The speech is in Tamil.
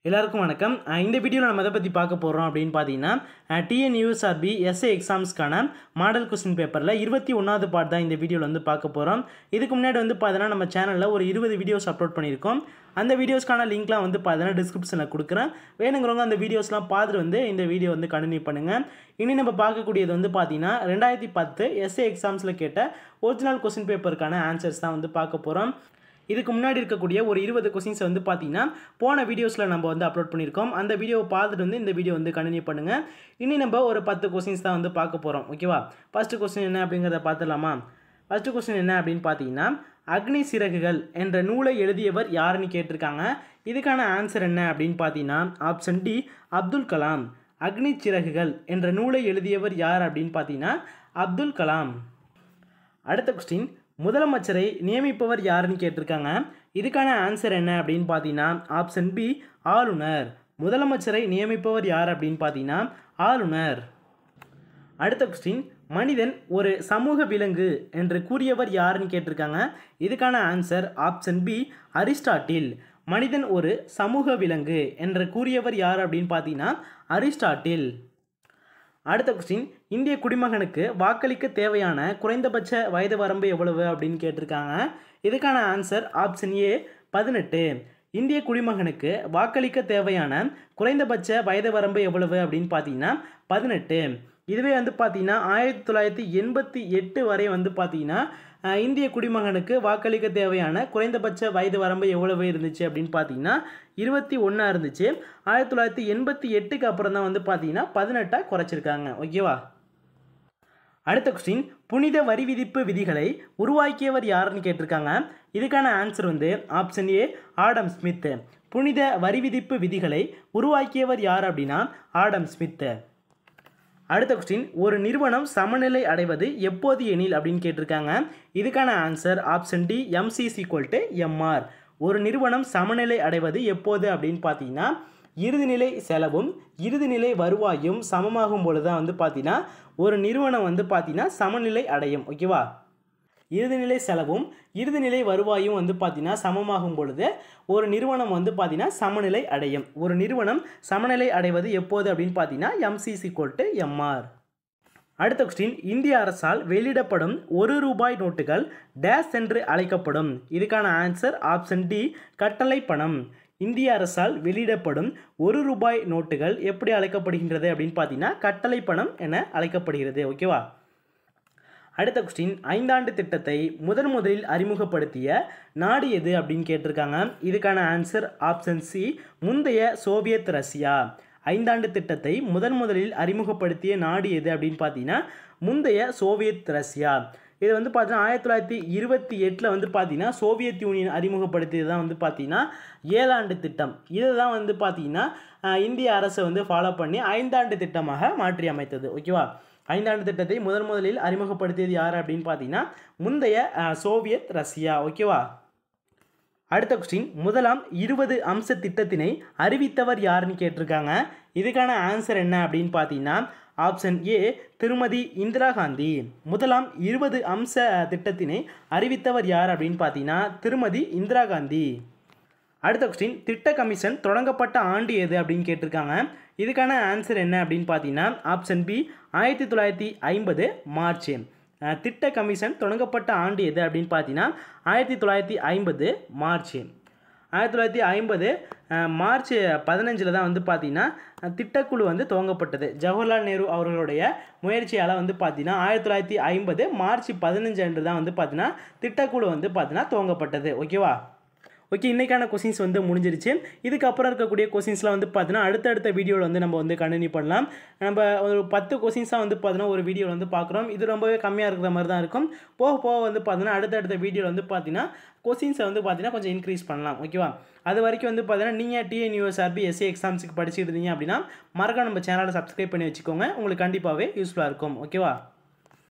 எல்லாருக்கும் வணக்கம் அஹ் இந்த வீடியோவில் நம்ம எதை பற்றி பார்க்க போகிறோம் அப்படின்னு பார்த்தீங்கன்னா டிஎன்யூஎஸ்ஆர்பி எஸ்ஏ எக்ஸாம்ஸ்க்கான மாடல் கொஸ்டின் பேப்பரில் இருபத்தி ஒன்றாவது பார்ட் தான் இந்த வீடியோவில் வந்து பார்க்க போகிறோம் இதுக்கு முன்னாடி வந்து பார்த்தீங்கன்னா நம்ம சேனலில் ஒரு இருபது வீடியோஸ் அப்லோட் பண்ணியிருக்கோம் அந்த வீடியோஸ்க்கான லிங்க்லாம் வந்து பார்த்தீங்கன்னா டிஸ்கிரிப்ஷனில் கொடுக்குறேன் வேணுங்கிறவங்க அந்த வீடியோஸ்லாம் பார்த்துட்டு வந்து இந்த வீடியோ வந்து கண்டினியூ பண்ணுங்கள் இனி நம்ம பார்க்கக்கூடியது வந்து பார்த்தீங்கன்னா ரெண்டாயிரத்தி பத்து எஸ்ஏ எக்ஸாம்ஸில் கேட்ட ஒரிஜினல் கொஸ்டின் பேப்பருக்கான ஆன்சர்ஸ் தான் வந்து பார்க்க போகிறோம் இதுக்கு முன்னாடி இருக்கக்கூடிய ஒரு இருபது கொஸ்டின்ஸ் வந்து பார்த்தீங்கன்னா போன வீடியோஸில் நம்ம வந்து அப்லோட் பண்ணியிருக்கோம் அந்த வீடியோவை பார்த்துட்டு வந்து இந்த வீடியோ வந்து கண்டினியூ பண்ணுங்கள் இனி நம்ம ஒரு பத்து கொஸ்டின்ஸ் தான் வந்து பார்க்க போகிறோம் ஓகேவா ஃபஸ்ட்டு கொஸ்டின் என்ன அப்படிங்கிறத பார்த்துடலாமா ஃபஸ்ட்டு கொஸ்டின் என்ன அப்படின்னு பார்த்தீங்கன்னா அக்னி சிறகுகள் என்ற நூலை எழுதியவர் யாருன்னு கேட்டிருக்காங்க இதுக்கான ஆன்சர் என்ன அப்படின்னு பார்த்தீங்கன்னா ஆப்ஷன் டி அப்துல் கலாம் அக்னி சிறகுகள் என்ற நூலை எழுதியவர் யார் அப்படின்னு பார்த்தீங்கன்னா அப்துல் கலாம் அடுத்த கொஸ்டின் முதலமைச்சரை நியமிப்பவர் யாருன்னு கேட்டிருக்காங்க இதுக்கான ஆன்சர் என்ன அப்படின்னு பார்த்தீங்கன்னா ஆப்ஷன் பி ஆளுநர் முதலமைச்சரை நியமிப்பவர் யார் அப்படின்னு பார்த்தீங்கன்னா ஆளுநர் அடுத்த கொஸ்டின் மனிதன் ஒரு சமூக விலங்கு என்று கூறியவர் யாருன்னு கேட்டிருக்காங்க இதுக்கான ஆன்சர் ஆப்ஷன் பி அரிஸ்டாட்டில் மனிதன் ஒரு சமூக விலங்கு என்று கூறியவர் யார் அப்படின்னு பார்த்தீங்கன்னா அரிஸ்டாட்டில் அடுத்த கொஸ்டின் இந்திய குடிமகனுக்கு வாக்களிக்க தேவையான குறைந்தபட்ச வயது வரம்பு எவ்வளவு அப்படின்னு கேட்டிருக்காங்க இதுக்கான ஆன்சர் ஆப்ஷன் ஏ பதினெட்டு இந்திய குடிமகனுக்கு வாக்களிக்க தேவையான குறைந்தபட்ச வயது வரம்பு எவ்வளவு அப்படின்னு பார்த்தீங்கன்னா பதினெட்டு இதுவே வந்து பார்த்தீங்கன்னா ஆயிரத்தி தொள்ளாயிரத்தி எண்பத்தி எட்டு வரை வந்து பார்த்தீங்கன்னா அஹ், இந்திய குடிமகனுக்கு வாக்களிக்க தேவையான குறைந்தபட்ச வயது வரம்பு எவ்வளவு இருந்துச்சு அப்படின்னு பார்த்தீங்கன்னா இருபத்தி ஒன்றா இருந்துச்சு ஆயிரத்தி தொள்ளாயிரத்தி எண்பத்தி எட்டுக்கு அப்புறம் தான் வந்து பார்த்தீங்கன்னா பதினெட்டாக குறைச்சிருக்காங்க ஓகேவா அடுத்த கொஸ்டின் புனித வரி விதிப்பு விதிகளை உருவாக்கியவர் யாருன்னு கேட்டிருக்காங்க இதுக்கான ஆன்சர் வந்து ஆப்ஷன் ஏ ஆடம் ஸ்மித் புனித வரி விதிப்பு விதிகளை உருவாக்கியவர் யார் அப்படின்னா ஆடம் ஸ்மித் அடுத்த கொஸ்டின் ஒரு நிறுவனம் சமநிலை அடைவது எப்போது எனில் அப்படின்னு கேட்டிருக்காங்க இதுக்கான answer option D MC is equal to MR ஒரு நிறுவனம் சமநிலை அடைவது எப்போது அப்படின்னு பார்த்தீங்கன்னா இறுதிநிலை செலவும் இறுதிநிலை வருவாயும் சமமாகும் பொழுது தான் வந்து பார்த்தீங்கன்னா ஒரு நிறுவனம் வந்து பார்த்தீங்கன்னா சமநிலை அடையும் ஓகேவா இறுதிநிலை செலவும் இறுதிநிலை வருவாயும் வந்து பார்த்தீங்கன்னா சமமாகும் பொழுது ஒரு நிறுவனம் வந்து பார்த்தீங்கன்னா சமநிலை அடையும் ஒரு நிறுவனம் சமநிலை அடைவது எப்போது அப்படின்னு பார்த்தீங்கன்னா எம்சிசி கோட்டு எம்ஆர் அடுத்த கொஸ்டின் இந்திய அரசால் வெளியிடப்படும் ஒரு ரூபாய் நோட்டுகள் டேஸ் என்று அழைக்கப்படும் இதுக்கான ஆன்சர் ஆப்ஷன் டி கட்டளை பணம் இந்திய அரசால் வெளியிடப்படும் ஒரு ரூபாய் நோட்டுகள் எப்படி அழைக்கப்படுகின்றது அப்படின்னு பார்த்தீங்கன்னா கட்டளை பணம் என அழைக்கப்படுகிறது ஓகேவா அடுத்த கொஸ்டின் ஐந்தாண்டு திட்டத்தை முதன் முதலில் அறிமுகப்படுத்திய நாடு எது அப்படின்னு கேட்டிருக்காங்க இதுக்கான ஆன்சர் ஆப்ஷன் சி முந்தைய சோவியத் ரஷ்யா ஐந்தாண்டு திட்டத்தை முதன் முதலில் அறிமுகப்படுத்திய நாடு எது அப்படின்னு பார்த்தீங்கன்னா முந்தைய சோவியத் ரஷ்யா இது வந்து பார்த்தீங்கன்னா ஆயிரத்தி தொள்ளாயிரத்தி இருபத்தி எட்டில் வந்து பார்த்தீங்கன்னா சோவியத் யூனியன் அறிமுகப்படுத்தியது தான் வந்து பார்த்தீங்கன்னா ஏழாண்டு திட்டம் இதை தான் வந்து பார்த்தீங்கன்னா அஹ், இந்திய அரசு வந்து ஃபாலோ பண்ணி ஐந்தாண்டு திட்டமாக மாற்றி அமைத்தது ஓகேவா ஐந்தாண்டு திட்டத்தை முதன் முதலில் அறிமுகப்படுத்தியது யார் அப்படின்னு பார்த்தீங்கன்னா முந்தைய அஹ், சோவியத் ரஷ்யா ஓகேவா அடுத்த கொஸ்டின் முதலாம் இருபது அம்ச திட்டத்தினை அறிவித்தவர் யாருன்னு கேட்டிருக்காங்க இதுக்கான ஆன்சர் என்ன அப்படின்னு பார்த்தீங்கன்னா ஆப்ஷன் ஏ திருமதி இந்திரா காந்தி முதலாம் இருபது அம்ச திட்டத்தினை அறிவித்தவர் யார் அப்படின்னு பார்த்தீங்கன்னா திருமதி இந்திரா காந்தி அடுத்த கொஸ்டின் திட்ட கமிஷன் தொடங்கப்பட்ட ஆண்டு எது அப்படின்னு கேட்டிருக்காங்க இதுக்கான ஆன்சர் என்ன அப்படின்னு பார்த்தீங்கன்னா ஆப்ஷன் பி ஆயிரத்தி தொள்ளாயிரத்தி ஐம்பது மார்ச் அஹ், திட்ட கமிஷன் தொடங்கப்பட்ட ஆண்டு எது அப்படின்னு பார்த்தீங்கன்னா ஆயிரத்தி தொள்ளாயிரத்தி ஐம்பது மார்ச் ஆயிரத்தி தொள்ளாயிரத்தி ஐம்பது மார்ச் பதினஞ்சில் தான் வந்து பார்த்தீங்கன்னா அஹ், திட்டக்குழு வந்து துவங்கப்பட்டது ஜவஹர்லால் நேரு அவர்களுடைய முயற்சியால் வந்து பார்த்தீங்கன்னா ஆயிரத்தி தொள்ளாயிரத்தி ஐம்பது மார்ச் பதினஞ்சு அன்று தான் வந்து பார்த்தீங்கன்னா திட்டக்குழு வந்து பார்த்தீங்கன்னா துவங்கப்பட்டது ஓகேவா ஓகே இன்றைக்கான கொஸ்டின்ஸ் வந்து முடிஞ்சிருச்சு இதுக்கப்புறம் இருக்கக்கூடிய கொஸ்டின்ஸ்லாம் வந்து பார்த்தீங்கன்னா அடுத்தடுத்த வீடியோவில் வந்து நம்ம வந்து கண்டினியூ பண்ணலாம் நம்ம ஒரு பத்து கொஸ்டின்ஸாக வந்து பார்த்தீங்கன்னா ஒரு வீடியோவில் வந்து பார்க்குறோம் இது ரொம்பவே கம்மியாக இருக்கிற மாதிரி தான் இருக்கும் போக போக வந்து பார்த்தீங்கன்னா அடுத்தடுத்த வீடியோவில் வந்து பார்த்தீங்கன்னா கொஸ்டின்ஸை வந்து பார்த்தீங்கன்னா கொஞ்சம் இன்க்ரீஸ் பண்ணலாம் ஓகேவா அது வரைக்கும் வந்து பார்த்தீங்கன்னா நீங்கள் டிஎன்யூஎஸ்ஆர்பி எஸ்ஏ எக்ஸாம்ஸுக்கு படிச்சுட்டு இருந்தீங்க அப்படின்னா மறக்காம நம்ம சேனலை சப்ஸ்கிரைப் பண்ணி வச்சுக்கோங்க உங்களுக்கு கண்டிப்பாகவே யூஸ்ஃபுல்லாக இருக்கும் ஓகேவா